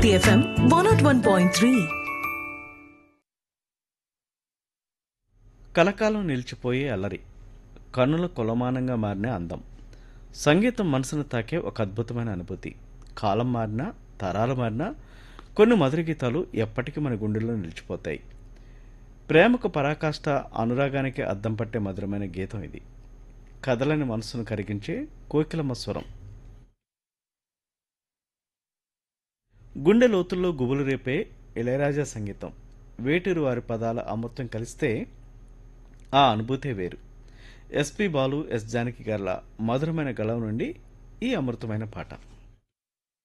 శక్తి FM one nought one point three కలకాలం నిలిచిపోయే అల్లరి కన్నుల కొలమానంగా మారిన అందం సంగీతం మనసును తాకే ఒక అద్భుతమైన అనుభూతి కాలం మారినా తరాలు మారినా కొన్ని మధుర గీతాలు ఎప్పటికీ మన గుండెల్లో నిలిచిపోతాయి ప్రేమకు పరాకాష్ట అనురాగానికి అద్దం పట్టే మధురమైన గీతం ఇది కదలని మనసును కరిగించే కోకిలమ్మ స్వరం గుండె లోతుల్లో గుబులు రేపే ఇళయరాజా సంగీతం వేటూరు వారి పదాల అమృతం కలిస్తే ఆ అనుభూతే వేరు ఎస్పి బాలు ఎస్ జానకి గార్ల మధురమైన గళం నుండి ఈ అమృతమైన పాట